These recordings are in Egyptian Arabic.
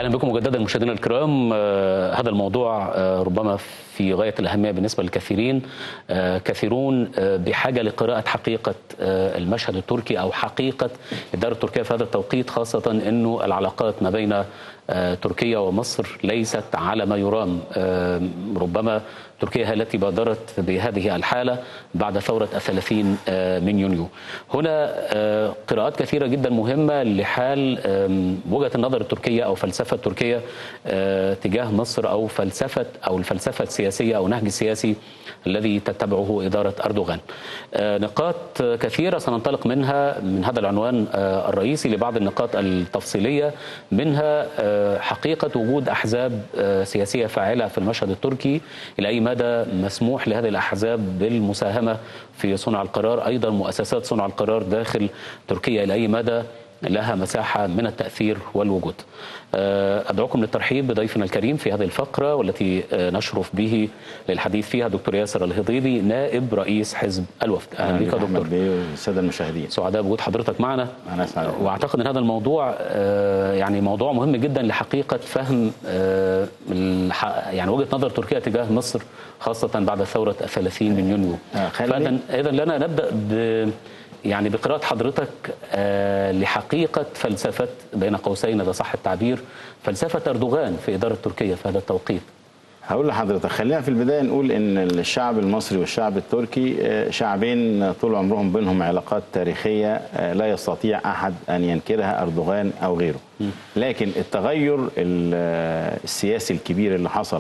اهلا بكم مجددا مشاهدينا الكرام آه، هذا الموضوع آه، ربما في غايه الاهميه بالنسبه للكثيرين آه، كثيرون آه، بحاجه لقراءه حقيقه آه، المشهد التركي او حقيقه الدوله التركيه في هذا التوقيت خاصه انه العلاقات ما بين آه، تركيا ومصر ليست على ما يرام آه، ربما تركيا هي التي بادرت بهذه الحالة بعد ثورة الثلاثين آه، من يونيو هنا آه، قراءات كثيرة جدا مهمة لحال آم، وجهة النظر التركية أو فلسفة تركيا آه، تجاه مصر أو فلسفة أو الفلسفة السياسية أو النهج السياسي الذي تتبعه إدارة أردوغان آه، نقاط كثيرة سننطلق منها من هذا العنوان آه، الرئيسي لبعض النقاط التفصيلية منها آه، حقيقة وجود أحزاب آه، سياسية فاعلة في المشهد التركي إلى أي مدى مسموح لهذه الأحزاب بالمساهمة في صنع القرار أيضا مؤسسات صنع القرار داخل تركيا إلى أي مدى لها مساحة من التأثير والوجود آه، أدعوكم للترحيب بضيفنا الكريم في هذه الفقرة والتي آه، نشرف به للحديث فيها دكتور ياسر الهضيبي نائب رئيس حزب الوفد أهلا بك يا دكتور احمد بيه والساده المشاهدين سعداء بوجود حضرتك معنا أنا سعيد. واعتقد ان هذا الموضوع آه، يعني موضوع مهم جدا لحقيقه فهم آه، الح- يعني وجهه نظر تركيا تجاه مصر خاصه بعد ثوره الثلاثين من يونيو آه، خلي- فاذا اذا لنا نبدا ب يعني بقراءة حضرتك آه، لحقيقة فلسفة بين قوسين إذا صح التعبير فلسفة أردوغان في إدارة تركيا في هذا التوقيت هقول لحضرتك خلينا في البدايه نقول ان الشعب المصري والشعب التركي آه، شعبين طول عمرهم بينهم علاقات تاريخيه آه، لا يستطيع احد ان ينكرها اردوغان او غيره لكن التغير ال- آه، السياسي الكبير اللي حصل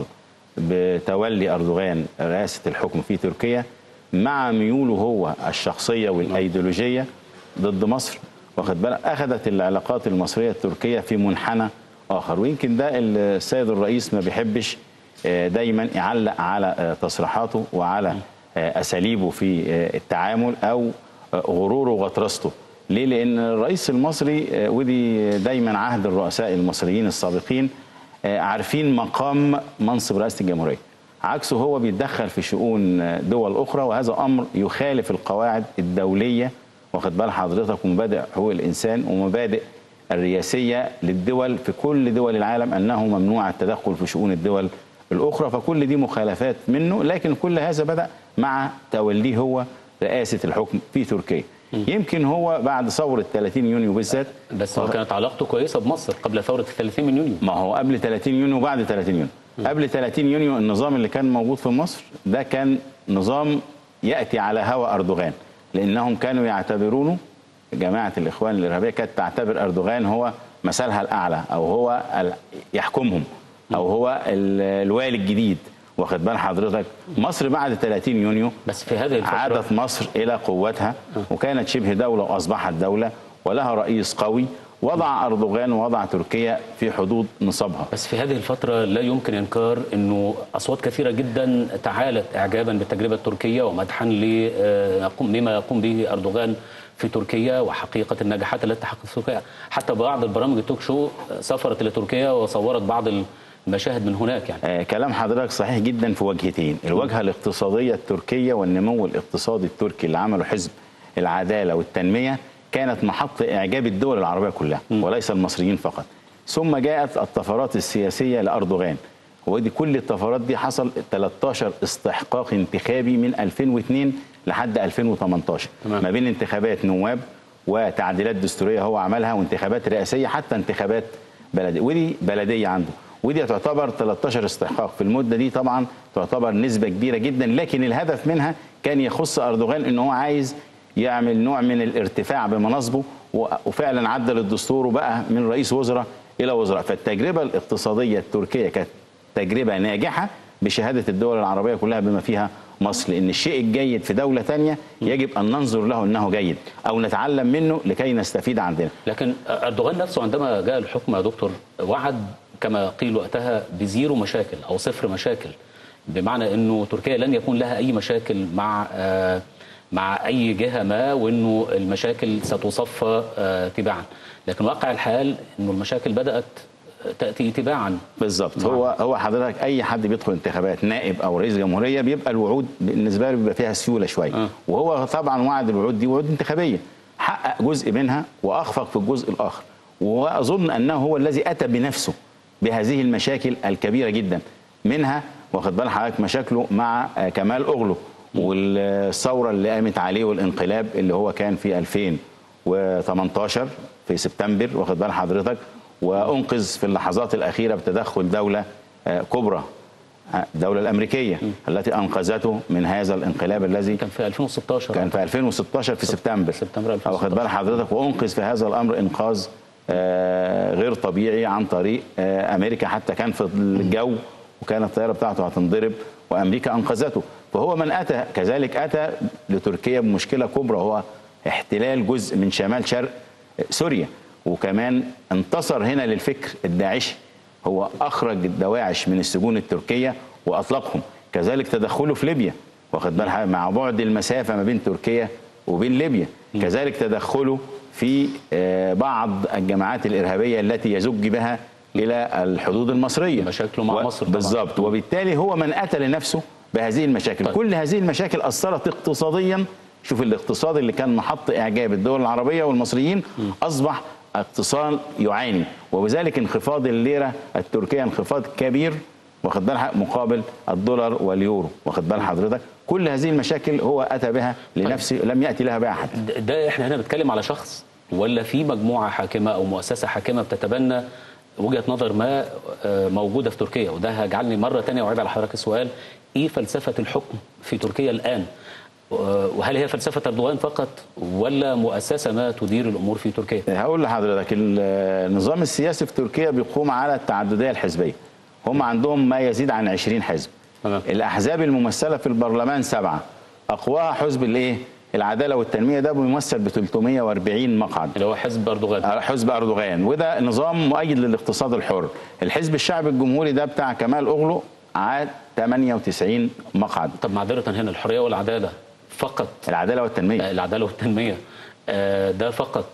بتولي اردوغان رئاسه الحكم في تركيا مع ميوله هو الشخصيه والايديولوجيه ضد مصر واخد بالك اخذت العلاقات المصريه التركيه في منحنى اخر ويمكن ده السيد الرئيس ما بيحبش آه، دايما يعلق على آه، تصريحاته وعلى آه، اساليبه في آه، التعامل او آه، غروره وغطرسته ليه لان الرئيس المصري آه، ودي دايما عهد الرؤساء المصريين السابقين آه، عارفين مقام منصب رئاسه الجمهوريه عكسه هو بيتدخل في شؤون آه، دول اخرى وهذا امر يخالف القواعد الدوليه واخد بال حضرتك ومبادئ حقوق الانسان ومبادئ الرئاسيه للدول في كل دول العالم انه ممنوع التدخل في شؤون الدول الاخرى فكل دي مخالفات منه لكن كل هذا بدا مع توليه هو رئاسه الحكم في تركيا يمكن هو بعد ثوره 30 يونيو بالذات بس هو كانت علاقته كويسة بمصر قبل ثورة الثلاثين من يونيو ما هو قبل 30 يونيو وبعد 30 يونيو قبل 30 يونيو النظام اللي كان موجود في مصر ده كان نظام ياتي على هوى اردوغان لانهم كانوا يعتبرونه جماعه الاخوان الارهابيه كانت تعتبر اردوغان هو مثلها الاعلى او هو ال- يحكمهم او هو ال- الوالي الجديد واخد بال حضرتك مصر بعد 30 يونيو بس في هذه الفترة عادت مصر الى قوتها وكانت شبه دوله واصبحت دوله ولها رئيس قوي وضع اردوغان ووضع تركيا في حدود نصابها بس في هذه الفترة لا يمكن إنكار أنه أصوات كثيرة جدا تعالت إعجابا بالتجربة التركية ومدحا ل- آه، يقوم- لما يقوم به أردوغان في تركيا وحقيقة النجاحات التي تحققت في تركيا حتى بعض البرامج التوك شو سافرت إلى تركيا وصورت بعض المشاهد من هناك يعني آه كلام حضرتك صحيح جدا في وجهتين الوجهه الاقتصاديه التركيه والنمو الاقتصادي التركي اللي عمله حزب العداله والتنميه كانت محط اعجاب الدول العربيه كلها وليس المصريين فقط ثم جاءت الطفرات السياسيه لاردوغان ودي كل الطفرات دي حصل 13 استحقاق انتخابي من 2002 لحد 2018 تمام. ما بين انتخابات نواب وتعديلات دستوريه هو عملها وانتخابات رئاسيه حتى انتخابات بلديه ودي بلديه عنده ودي تعتبر 13 استحقاق في المده دي طبعا تعتبر نسبه كبيره جدا لكن الهدف منها كان يخص اردوغان ان هو عايز يعمل نوع من الارتفاع بمناصبه و- وفعلا عدل الدستور وبقى من رئيس وزراء الى وزراء فالتجربه الاقتصاديه التركيه كانت تجربه ناجحه بشهاده الدول العربيه كلها بما فيها مصر لان الشيء الجيد في دوله ثانيه يجب ان ننظر له انه جيد او نتعلم منه لكي نستفيد عندنا لكن أردوغان نفسه عندما جاء الحكم يا دكتور وعد كما قيل وقتها بزيرو مشاكل أو صفر مشاكل بمعنى أنه تركيا لن يكون لها أي مشاكل مع آه، مع أي جهة ما وأنه المشاكل ستصفى آه، تباعا لكن واقع الحال أنه المشاكل بدأت تأتي تباعا بالظبط هو هو حضرتك اي حد بيدخل انتخابات نائب او رئيس جمهوريه بيبقى الوعود بالنسبه له بيبقى فيها سيوله شويه آه. وهو طبعا وعد الوعود دي وعود انتخابيه حقق جزء منها واخفق في الجزء الاخر واظن انه هو الذي اتى بنفسه بهذه المشاكل الكبيره جدا منها واخد بال حضرتك مشاكله مع آه، كمال اغلو والثوره اللي قامت عليه والانقلاب اللي هو كان في 2018 في سبتمبر واخد بال حضرتك وانقذ في اللحظات الاخيره بتدخل دوله آه، كبرى آه، الدوله الامريكيه التي انقذته من هذا الانقلاب الذي كان في 2016 كان في 2016 في سبتمبر سبتمبر 2016. واخد بال حضرتك وانقذ في هذا الامر انقاذ آه، غير طبيعي عن طريق آه، امريكا حتى كان في الجو وكانت الطياره بتاعته هتنضرب وامريكا انقذته فهو من اتى كذلك اتى لتركيا بمشكله كبرى هو احتلال جزء من شمال شرق سوريا وكمان انتصر هنا للفكر الداعشي هو اخرج الدواعش من السجون التركيه واطلقهم كذلك تدخله في ليبيا واخد بال حضرتك؟ مع بعد المسافه ما بين تركيا وبين ليبيا كذلك تدخله في آه، بعض الجماعات الارهابيه التي يزج بها الى الحدود المصريه مشاكله مع مصر طبعاً. بالظبط وبالتالي هو من اتى لنفسه بهذه المشاكل طيب. كل هذه المشاكل اثرت اقتصاديا شوف الاقتصاد اللي كان محط اعجاب الدول العربيه والمصريين اصبح اقتصاد يعاني وبذلك انخفاض الليره التركيه انخفاض كبير واخد بال حضرتك مقابل الدولار واليورو واخد بال حضرتك كل هذه المشاكل هو اتى بها لنفسه لم ياتي لها بها احد ده- ده احنا هنا بنتكلم على شخص ولا في مجموعه حاكمه او مؤسسه حاكمه بتتبنى وجهه نظر ما آه، موجوده في تركيا وده هيجعلني مره ثانيه اعيد على حضرتك السؤال ايه فلسفه الحكم في تركيا الان آه، وهل هي فلسفه اردوغان فقط ولا مؤسسه ما تدير الامور في تركيا هقول لحضرتك النظام السياسي في تركيا بيقوم على التعدديه الحزبيه هم عندهم ما يزيد عن 20 حزب تمام. الاحزاب الممثله في البرلمان سبعه اقواها حزب الايه العداله والتنميه ده بيمثل ب 340 مقعد اللي هو حزب اردوغان حزب اردوغان وده نظام مؤيد للاقتصاد الحر الحزب الشعبي الجمهوري ده بتاع كمال اغلو عاد 98 مقعد طب معذره هنا الحريه والعداله فقط العداله والتنميه آه، العداله والتنميه آه، ده فقط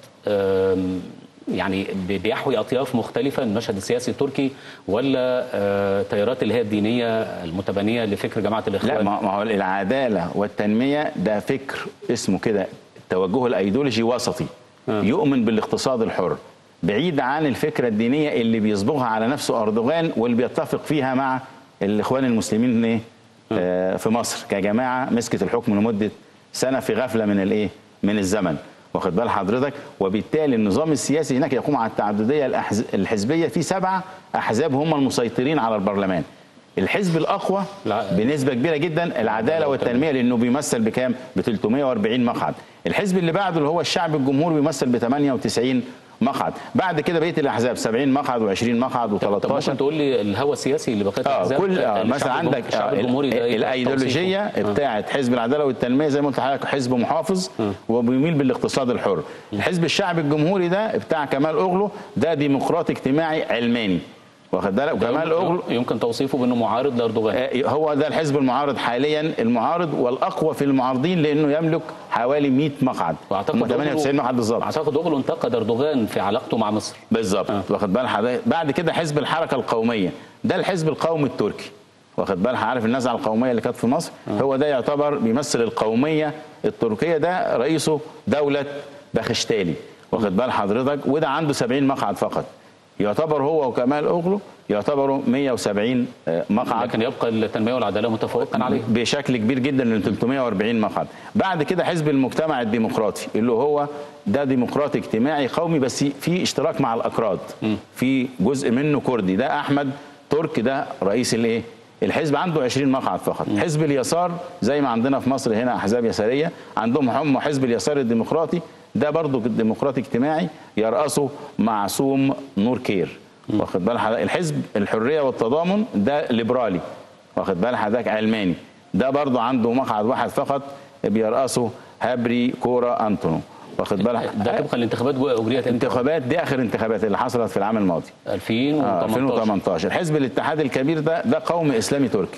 آم، يعني بي- بيحوي اطياف مختلفه من المشهد السياسي التركي ولا آه، تيارات اللي هي الدينيه المتبنيه لفكر جماعه لا الاخوان ما ما هو العداله والتنميه ده فكر اسمه كده التوجه الايديولوجي وسطي آه. يؤمن بالاقتصاد الحر بعيد عن الفكره الدينيه اللي بيصبغها على نفسه اردوغان واللي بيتفق فيها مع الاخوان المسلمين ايه آه في مصر كجماعه مسكت الحكم لمده سنه في غفله من الايه من الزمن واخد بال حضرتك وبالتالي النظام السياسي هناك يقوم على التعدديه الأحز- الحزبيه في سبعه احزاب هم المسيطرين على البرلمان الحزب الاقوى لا. بنسبه كبيره جدا العداله والتنميه لانه بيمثل بكام ب 340 مقعد الحزب اللي بعده اللي هو الشعب الجمهوري بيمثل ب 98 مقعد بعد كده بقيه الاحزاب 70 مقعد و20 مقعد طب ممكن و13 تقول لي الهوى السياسي اللي بقيت اه كل آه مثلا الشعب عندك الجم- الشعب آه الجمهوري ده إيه الايديولوجيه توصيفه؟ بتاعه حزب العداله والتنميه زي ما قلت لحضرتك حزب محافظ وبيميل بالاقتصاد الحر الحزب الشعبي الجمهوري ده بتاع كمال اوغلو ده ديمقراطي اجتماعي علماني واخد بالك ده وكمال يمكن- اوغلو يمكن توصيفه بانه معارض لاردوغان آه، هو ده الحزب المعارض حاليا المعارض والاقوى في المعارضين لانه يملك حوالي 100 مقعد هم 98 مقعد بالظبط اعتقد اوغلو انتقد اردوغان في علاقته مع مصر بالظبط واخد بال حضرتك بعد كده حزب الحركه القوميه ده الحزب القومي التركي واخد بالك عارف النزعه القوميه اللي كانت في مصر هو ده يعتبر بيمثل القوميه التركيه ده رئيسه دوله بخشتالي واخد بال حضرتك وده عنده 70 مقعد فقط يعتبر هو وكمال اوغلو يعتبروا 170 آه، مقعد لكن يبقى التنميه والعداله متفوقا عليه بشكل كبير جدا ل 340 مقعد بعد كده حزب المجتمع الديمقراطي اللي هو ده ديمقراطي اجتماعي قومي بس في اشتراك مع الاكراد في جزء منه كردي ده احمد ترك ده رئيس الايه الحزب عنده 20 مقعد فقط حزب اليسار زي ما عندنا في مصر هنا احزاب يساريه عندهم هم حزب اليسار الديمقراطي ده برضه ديمقراطي اجتماعي يرأسه معصوم نور كير واخد بال حضرتك الحزب الحريه والتضامن ده ليبرالي واخد بال حضرتك علماني ده برضه عنده مقعد واحد فقط بيرأسه هابري كورا انتونو واخد بالك ده طبقا الانتخابات اجريت امتى؟ انتخابات دي اخر انتخابات اللي حصلت في العام الماضي 2018 آه، 2018 حزب الاتحاد الكبير ده ده قوم اسلامي تركي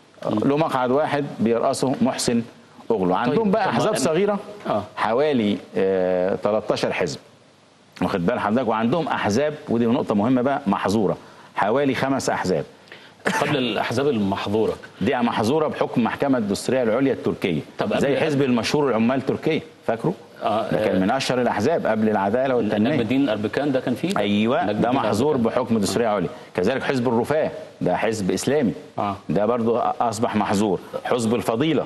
له مقعد واحد بيرأسه محسن اغلو عندهم بقى طب ما احزاب أنا- صغيره آه. حوالي آه 13 حزب واخد بال حضرتك وعندهم احزاب ودي نقطه مهمه بقى محظوره حوالي خمس احزاب قبل الاحزاب المحظوره دي محظوره بحكم المحكمه الدستوريه العليا التركيه طب قبل- زي حزب المشهور العمال تركيا فاكره آه، ده كان من اشهر الاحزاب قبل العداله نجم والتنميه الدين اربكان ده كان فيه ايوه نجم ده الدين محظور أربكان. بحكم دستوريه عليا كذلك حزب الرفاه ده حزب اسلامي آه. ده برضو اصبح محظور حزب الفضيله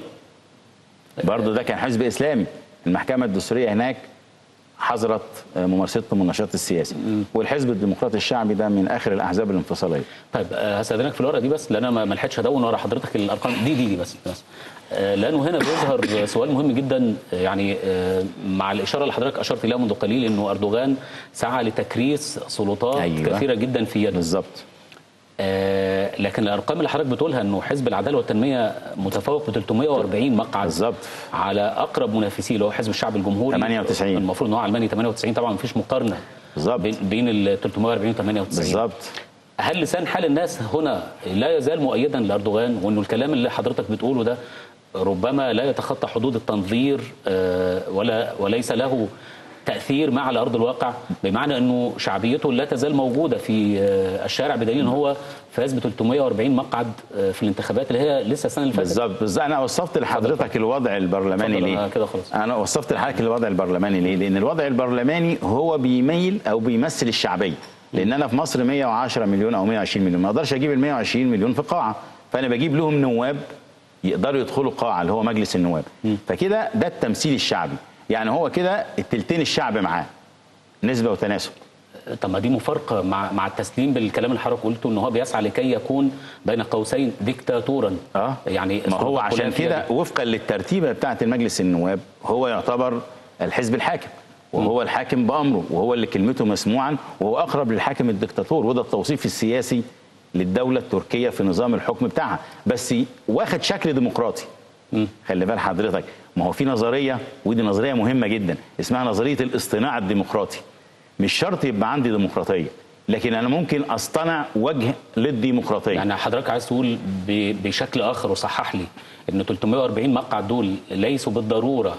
برضو ده كان حزب اسلامي المحكمه الدستوريه هناك حظرت ممارسته من النشاط السياسي والحزب الديمقراطي الشعبي ده من اخر الاحزاب الانفصاليه طيب آه، هستاذنك في الورقه دي بس لان انا ما ما لحقتش ادون ورا حضرتك الارقام دي دي دي بس بس آه، لانه هنا بيظهر سؤال مهم جدا آه، يعني آه، مع الاشاره اللي حضرتك اشرت اليها منذ قليل انه اردوغان سعى لتكريس سلطات أيوة. كثيره جدا في يده بالظبط آه، لكن الارقام اللي حضرتك بتقولها انه حزب العداله والتنميه متفوق ب 340 مقعد بالظبط. على اقرب منافسيه اللي هو حزب الشعب الجمهوري 98. المفروض ان هو علماني 98 طبعا مفيش مقارنه بالظبط. بين بين ال 340 و 98 بالظبط هل لسان حال الناس هنا لا يزال مؤيدا لاردوغان وانه الكلام اللي حضرتك بتقوله ده ربما لا يتخطى حدود التنظير آه، ولا وليس له تاثير مع على ارض الواقع بمعنى انه شعبيته لا تزال موجوده في آه، الشارع بدليل ان هو فاز ب 340 مقعد آه، في الانتخابات اللي هي لسه السنه اللي فاتت بالظبط بالظبط انا وصفت لحضرتك الوضع البرلماني اتفضل، ليه آه، كده خلاص. انا وصفت لحضرتك الوضع البرلماني ليه لان الوضع البرلماني هو بيميل او بيمثل الشعبيه لان انا في مصر 110 مليون او 120 مليون ما اقدرش اجيب ال 120 مليون في قاعه فانا بجيب لهم نواب يقدروا يدخلوا قاعه اللي هو مجلس النواب فكده ده التمثيل الشعبي يعني هو كده التلتين الشعب معاه نسبه وتناسب طب ما دي مفارقه مع مع التسليم بالكلام اللي حضرتك قلته ان هو بيسعى لكي يكون بين قوسين ديكتاتورا اه يعني ما هو السلطة عشان كلها في كده يده. وفقا للترتيبه بتاعه المجلس النواب هو يعتبر الحزب الحاكم وهو الحاكم بامره وهو اللي كلمته مسموعا وهو اقرب للحاكم الدكتاتور وده التوصيف السياسي للدوله التركيه في نظام الحكم بتاعها بس واخد شكل ديمقراطي خلي بال حضرتك ما هو في نظريه ودي نظريه مهمه جدا اسمها نظريه الاصطناع الديمقراطي مش شرط يبقى عندي ديمقراطيه لكن انا ممكن اصطنع وجه للديمقراطيه يعني حضرتك عايز تقول ب- بشكل اخر وصحح لي ان 340 مقعد دول ليسوا بالضروره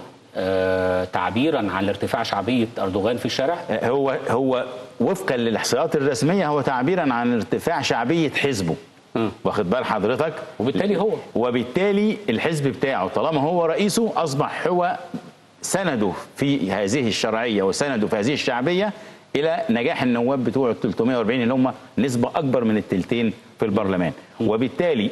آه، تعبيرا عن ارتفاع شعبيه اردوغان في الشارع هو هو وفقا للاحصائيات الرسميه هو تعبيرا عن ارتفاع شعبيه حزبه مم. واخد بال حضرتك وبالتالي هو وبالتالي الحزب بتاعه طالما هو رئيسه اصبح هو سنده في هذه الشرعيه وسنده في هذه الشعبيه الى نجاح النواب بتوع ال 340 اللي هم نسبه اكبر من التلتين في البرلمان وبالتالي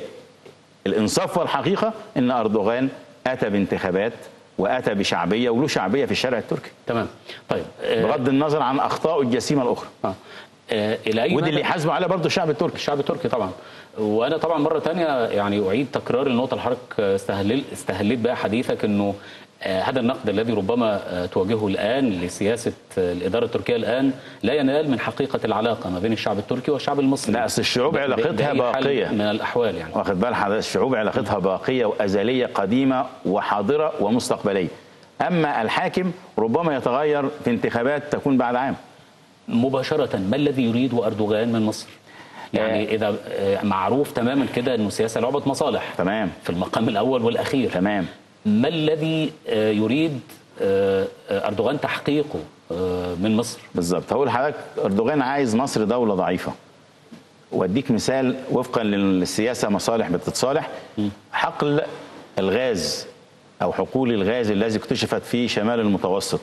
الانصاف والحقيقه ان اردوغان اتى بانتخابات واتى بشعبيه وله شعبيه في الشارع التركي تمام طيب آه، بغض النظر عن اخطائه الجسيمه الاخرى آه. آه، الى اي ودي مدى- اللي يحاسبه عليها برضه الشعب التركي الشعب التركي طبعا وانا طبعا مره تانية يعني اعيد تكرار النقطه اللي حضرتك استهلل استهليت بها حديثك انه آه، هذا النقد الذي ربما آه، توجهه الان لسياسه آه، الاداره التركيه الان لا ينال من حقيقه العلاقه ما بين الشعب التركي والشعب المصري لا، أصل الشعوب ب- ب- علاقتها بأي حال باقية. من الاحوال يعني واخد بال حضرتك الشعوب علاقتها باقيه وازليه قديمه وحاضره ومستقبليه اما الحاكم ربما يتغير في انتخابات تكون بعد عام مباشره ما الذي يريده اردوغان من مصر؟ يعني اذا آه، معروف تماما كده انه السياسه لعبه مصالح تمام في المقام الاول والاخير تمام ما الذي آه، يريد آه، آه، اردوغان تحقيقه آه، من مصر؟ بالظبط هقول لحضرتك اردوغان عايز مصر دوله ضعيفه واديك مثال وفقا للسياسه مصالح بتتصالح حقل الغاز او حقول الغاز الذي اكتشفت في شمال المتوسط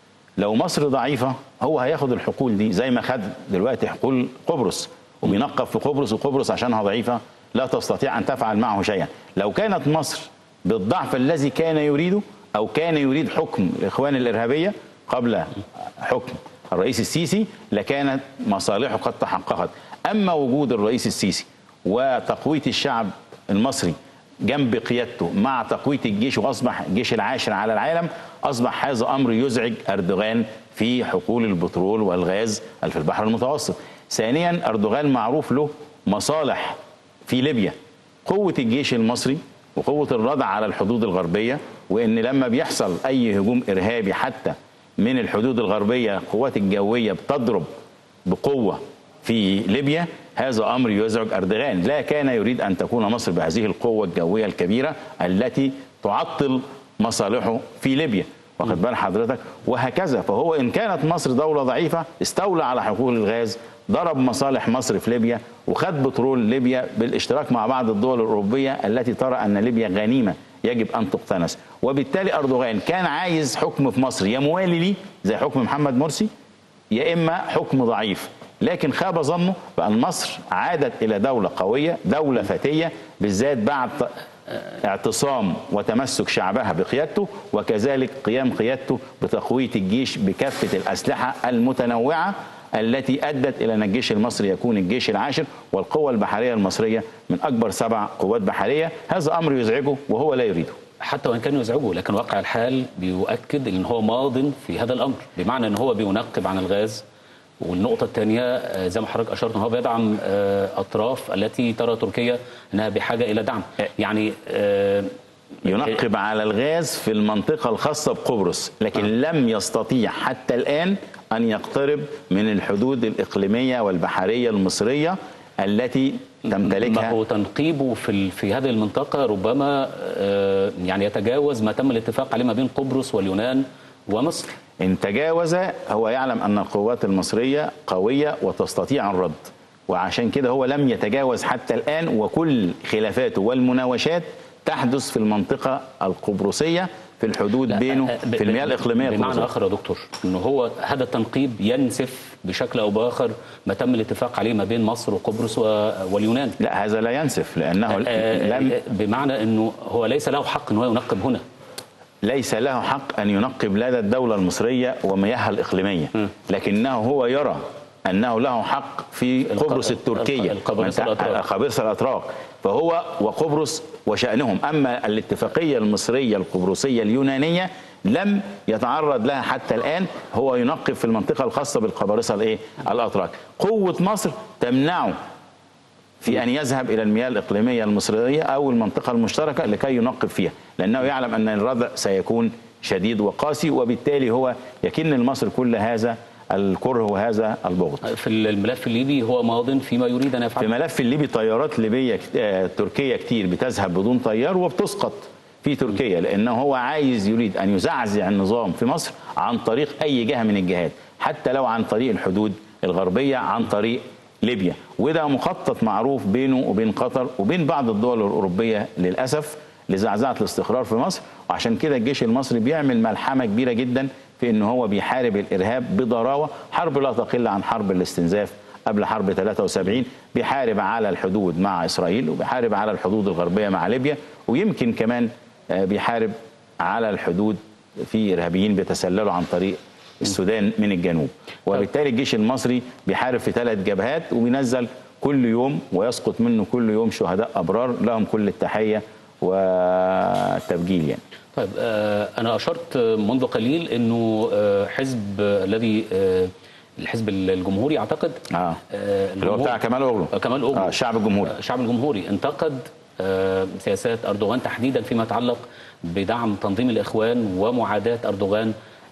لو مصر ضعيفه هو هياخد الحقول دي زي ما خد دلوقتي حقول قبرص وبينقب في قبرص وقبرص عشانها ضعيفه لا تستطيع ان تفعل معه شيئا لو كانت مصر بالضعف الذي كان يريده او كان يريد حكم الاخوان الارهابيه قبل حكم الرئيس السيسي لكانت مصالحه قد تحققت اما وجود الرئيس السيسي وتقويه الشعب المصري جنب قيادته مع تقويه الجيش واصبح الجيش العاشر على العالم اصبح هذا امر يزعج اردوغان في حقول البترول والغاز في البحر المتوسط. ثانيا اردوغان معروف له مصالح في ليبيا قوه الجيش المصري وقوه الردع على الحدود الغربيه وان لما بيحصل اي هجوم ارهابي حتى من الحدود الغربيه القوات الجويه بتضرب بقوه في ليبيا هذا امر يزعج اردوغان لا كان يريد ان تكون مصر بهذه القوه الجويه الكبيره التي تعطل مصالحه في ليبيا واخد بال حضرتك وهكذا فهو ان كانت مصر دوله ضعيفه استولى على حقول الغاز ضرب مصالح مصر في ليبيا وخد بترول ليبيا بالاشتراك مع بعض الدول الاوروبيه التي ترى ان ليبيا غنيمه يجب ان تقتنص وبالتالي اردوغان كان عايز حكم في مصر يا موالي ليه زي حكم محمد مرسي يا اما حكم ضعيف لكن خاب ظنه بان مصر عادت الى دوله قويه دوله فتيه بالذات بعد اعتصام وتمسك شعبها بقيادته وكذلك قيام قيادته بتقويه الجيش بكافه الاسلحه المتنوعه التي ادت الى ان الجيش المصري يكون الجيش العاشر والقوه البحريه المصريه من اكبر سبع قوات بحريه هذا امر يزعجه وهو لا يريده حتى وان كان يزعجه لكن واقع الحال بيؤكد ان هو ماض في هذا الامر بمعنى ان هو بينقب عن الغاز والنقطة الثانية زي ما حضرتك أشرت إن هو بيدعم أطراف التي ترى تركيا أنها بحاجة إلى دعم يعني ينقب على الغاز في المنطقة الخاصة بقبرص لكن لم يستطيع حتى الآن أن يقترب من الحدود الإقليمية والبحرية المصرية التي تمتلكها ما هو تنقيبه في في هذه المنطقة ربما يعني يتجاوز ما تم الاتفاق عليه ما بين قبرص واليونان ومصر إن تجاوز هو يعلم أن القوات المصرية قوية وتستطيع الرد وعشان كده هو لم يتجاوز حتى الآن وكل خلافاته والمناوشات تحدث في المنطقة القبرصية في الحدود بينه في المياه الإقليمية بمعنى آخر يا دكتور أنه هو هذا التنقيب ينسف بشكل أو بآخر ما تم الاتفاق عليه ما بين مصر وقبرص واليونان لا هذا لا ينسف لأنه لم بمعنى أنه هو ليس له حق أنه ينقب هنا ليس له حق أن ينقب لدى الدولة المصرية ومياهها الإقليمية لكنه هو يرى أنه له حق في قبرص التركية قبرص الأتراك فهو وقبرص وشأنهم أما الاتفاقية المصرية القبرصية اليونانية لم يتعرض لها حتى الآن هو ينقب في المنطقة الخاصة بالقبارصة الإيه؟ الأتراك قوة مصر تمنعه في أن يذهب إلى المياه الإقليمية المصرية أو المنطقة المشتركة لكي ينقب فيها لأنه يعلم أن الردع سيكون شديد وقاسي وبالتالي هو يكن لمصر كل هذا الكره وهذا البغض في الملف الليبي هو ماض فيما يريد أن يفعل في ملف الليبي طيارات ليبية تركية كتير بتذهب بدون طيار وبتسقط في تركيا لأنه هو عايز يريد أن يزعزع النظام في مصر عن طريق أي جهة من الجهات حتى لو عن طريق الحدود الغربية عن طريق ليبيا وده مخطط معروف بينه وبين قطر وبين بعض الدول الأوروبية للأسف لزعزعة الاستقرار في مصر وعشان كده الجيش المصري بيعمل ملحمة كبيرة جدا في ان هو بيحارب الارهاب بضراوه حرب لا تقل عن حرب الاستنزاف قبل حرب 73 بيحارب على الحدود مع اسرائيل وبيحارب على الحدود الغربيه مع ليبيا ويمكن كمان بيحارب على الحدود في ارهابيين بيتسللوا عن طريق السودان من الجنوب وبالتالي الجيش المصري بيحارب في ثلاث جبهات وبينزل كل يوم ويسقط منه كل يوم شهداء ابرار لهم كل التحيه والتبجيل يعني طيب انا اشرت منذ قليل انه حزب الذي الحزب الجمهوري اعتقد اه اللي هو بتاع كمال اوغلو كمال اوغلو آه الشعب الجمهوري الشعب الجمهوري انتقد سياسات اردوغان تحديدا فيما يتعلق بدعم تنظيم الاخوان ومعاداه اردوغان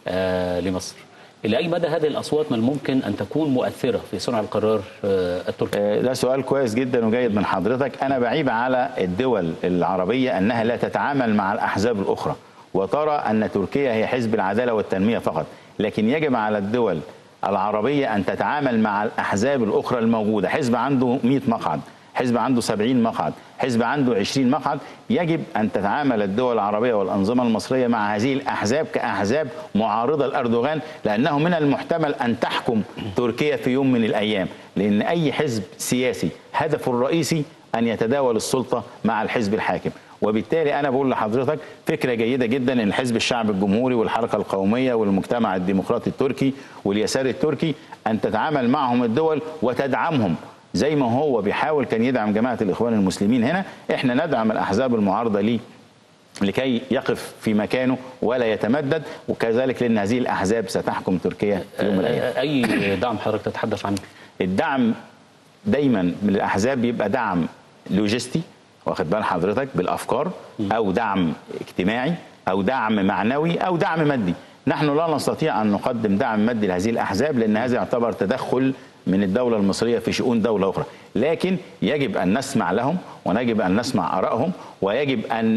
لمصر الى اي مدى هذه الاصوات من الممكن ان تكون مؤثره في صنع القرار التركي؟ ده سؤال كويس جدا وجيد من حضرتك، انا بعيب على الدول العربيه انها لا تتعامل مع الاحزاب الاخرى وترى ان تركيا هي حزب العداله والتنميه فقط، لكن يجب على الدول العربيه ان تتعامل مع الاحزاب الاخرى الموجوده، حزب عنده 100 مقعد، حزب عنده 70 مقعد حزب عنده 20 مقعد يجب أن تتعامل الدول العربية والأنظمة المصرية مع هذه الأحزاب كأحزاب معارضة لأردوغان لأنه من المحتمل أن تحكم تركيا في يوم من الأيام لأن أي حزب سياسي هدفه الرئيسي أن يتداول السلطة مع الحزب الحاكم وبالتالي انا بقول لحضرتك فكره جيده جدا ان حزب الشعب الجمهوري والحركه القوميه والمجتمع الديمقراطي التركي واليسار التركي ان تتعامل معهم الدول وتدعمهم زي ما هو بيحاول كان يدعم جماعه الاخوان المسلمين هنا احنا ندعم الاحزاب المعارضه ليه لكي يقف في مكانه ولا يتمدد وكذلك لان هذه الاحزاب ستحكم تركيا في يوم من الايام. اي دعم حضرتك تتحدث عنه؟ الدعم دايما من الاحزاب بيبقى دعم لوجستي واخد بال حضرتك بالافكار او دعم اجتماعي او دعم معنوي او دعم مادي. نحن لا نستطيع ان نقدم دعم مادي لهذه الاحزاب لان هذا يعتبر تدخل من الدولة المصرية في شؤون دولة أخرى لكن يجب أن نسمع لهم ويجب أن نسمع آرائهم ويجب أن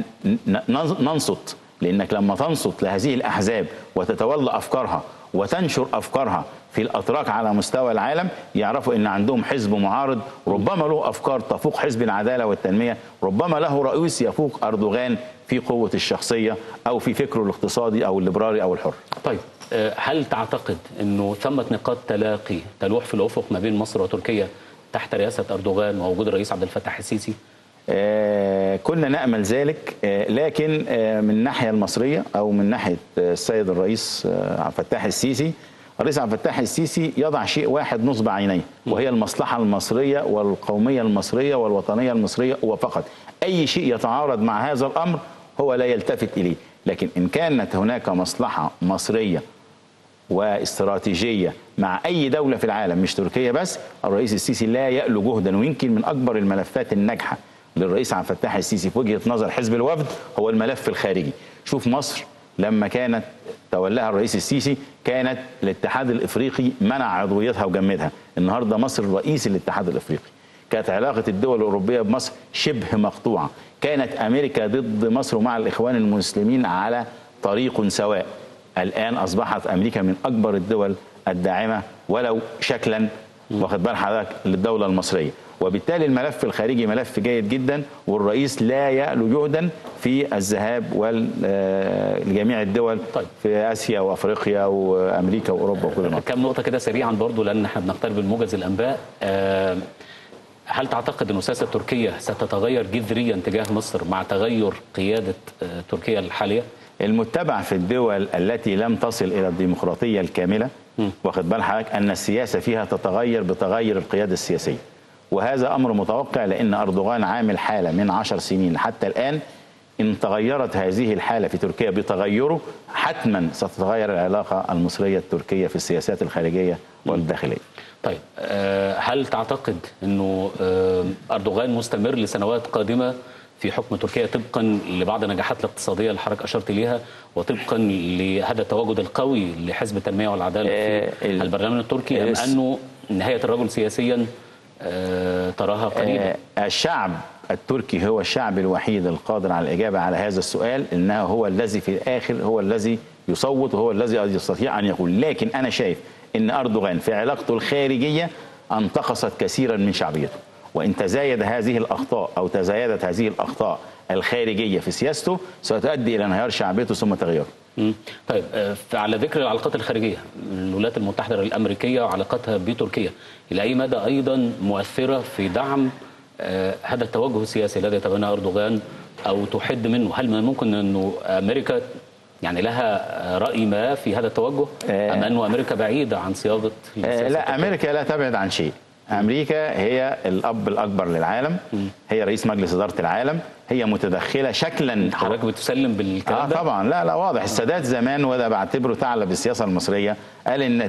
ننصت لأنك لما تنصت لهذه الأحزاب وتتولى أفكارها وتنشر أفكارها في الأتراك على مستوى العالم يعرفوا أن عندهم حزب معارض ربما له أفكار تفوق حزب العدالة والتنمية ربما له رئيس يفوق أردوغان في قوه الشخصيه او في فكره الاقتصادي او الليبرالي او الحر طيب آه، هل تعتقد انه ثمه نقاط تلاقي تلوح في الافق ما بين مصر وتركيا تحت رئاسه اردوغان ووجود الرئيس عبد الفتاح السيسي؟ آه، كنا نأمل ذلك آه، لكن آه، من الناحية المصرية أو من ناحية آه، السيد الرئيس آه، عبد الفتاح السيسي الرئيس عبد الفتاح السيسي يضع شيء واحد نصب عينيه وهي المصلحة المصرية والقومية المصرية والوطنية المصرية وفقط أي شيء يتعارض مع هذا الأمر هو لا يلتفت إليه لكن إن كانت هناك مصلحة مصرية واستراتيجيه مع اي دوله في العالم مش تركيا بس الرئيس السيسي لا يألو جهدا ويمكن من اكبر الملفات الناجحه للرئيس عبد الفتاح السيسي في وجهه نظر حزب الوفد هو الملف الخارجي شوف مصر لما كانت تولاها الرئيس السيسي كانت الاتحاد الافريقي منع عضويتها وجمدها النهارده مصر رئيس الاتحاد الافريقي كانت علاقة الدول الأوروبية بمصر شبه مقطوعة كانت أمريكا ضد مصر ومع الإخوان المسلمين على طريق سواء الآن أصبحت أمريكا من أكبر الدول الداعمة ولو شكلا واخد بال حضرتك للدولة المصرية وبالتالي الملف الخارجي ملف جيد جدا والرئيس لا يألو جهدا في الذهاب وال- آه، لجميع الدول طيب. في آسيا وأفريقيا وأمريكا وأوروبا وكل نقطة كم نقطة كده سريعا برضو لأن احنا بنقترب من موجز الأنباء آه، هل تعتقد أن سياسة تركيا ستتغير جذريا تجاه مصر مع تغير قيادة آه، تركيا الحالية؟ المتبع في الدول التي لم تصل الى الديمقراطيه الكامله واخد بال حضرتك ان السياسه فيها تتغير بتغير القياده السياسيه وهذا امر متوقع لان اردوغان عامل حاله من عشر سنين حتى الان ان تغيرت هذه الحاله في تركيا بتغيره حتما ستتغير العلاقه المصريه التركيه في السياسات الخارجيه والداخليه طيب آه، هل تعتقد أنه آه، أردوغان مستمر لسنوات قادمة في حكم تركيا طبقا لبعض النجاحات الاقتصادية اللي حضرتك أشرت إليها وطبقا لهذا التواجد القوي لحزب التنمية والعدالة آه، في ال- البرلمان التركي أم الس- أنه نهاية الرجل سياسيا آه، تراها قريبة؟ آه، الشعب التركي هو الشعب الوحيد القادر على الإجابة على هذا السؤال إنه هو الذي في الآخر هو الذي يصوت وهو الذي يستطيع أن يقول لكن أنا شايف إن أردوغان في علاقته الخارجية انتقصت كثيرا من شعبيته وإن تزايد هذه الأخطاء أو تزايدت هذه الأخطاء الخارجية في سياسته ستؤدي إلى انهيار شعبيته ثم تغيره مم. طيب آه، على ذكر العلاقات الخارجيه الولايات المتحده الامريكيه وعلاقتها بتركيا الى اي مدى ايضا مؤثره في دعم آه، هذا التوجه السياسي الذي يتبناه اردوغان او تحد منه هل من الممكن انه امريكا يعني لها راي ما في هذا التوجه آه. ام انه امريكا بعيده عن صياغه آه، السياسة لا التركية؟ امريكا لا تبعد عن شيء امريكا هي الاب الاكبر للعالم هي رئيس مجلس اداره العالم هي متدخله شكلا حضرتك بتسلم بالكلام اه ده طبعا لا لا واضح السادات زمان وده بعتبره ثعلب السياسه المصريه قال ان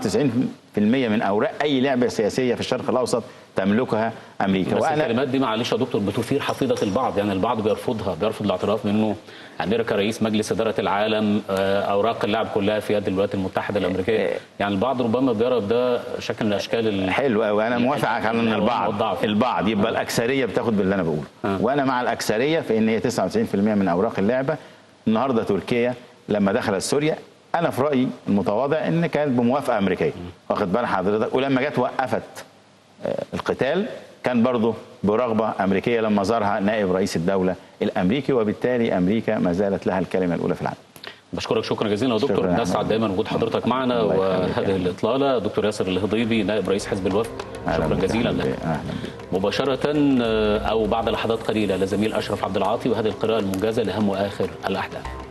99% من اوراق اي لعبه سياسيه في الشرق الاوسط تملكها امريكا بس الكلمات دي معلش يا دكتور بتثير حفيظه البعض يعني البعض بيرفضها بيرفض الاعتراف بانه امريكا رئيس مجلس اداره العالم آه، اوراق اللعب كلها في يد الولايات المتحده الامريكيه يعني البعض ربما بيرى ده شكل من اشكال ال- حلو قوي انا موافقك على ان العوام البعض والضعف. البعض يبقى الاكثريه بتاخد باللي انا بقوله آه. وانا مع الاكثريه في ان هي 99% من اوراق اللعبه النهارده تركيا لما دخلت سوريا انا في رايي المتواضع ان كانت بموافقه امريكيه واخد بال حضرتك ولما جت وقفت آه، القتال كان برضه برغبه امريكيه لما زارها نائب رئيس الدوله الامريكي وبالتالي امريكا ما زالت لها الكلمه الاولى في العالم بشكرك شكرا جزيلا يا دكتور شكراً يا نسعد أحمد. دايما وجود حضرتك معنا الله يخليك يا وهذه أحمد. الاطلاله دكتور ياسر الهضيبي نائب رئيس حزب الوفد أهلاً شكرا بك، جزيلا أهلاً لك بك، اهلا بك مباشره آه، او بعد لحظات قليله لزميل اشرف عبد العاطي وهذه القراءه الموجزه لاهم واخر الاحداث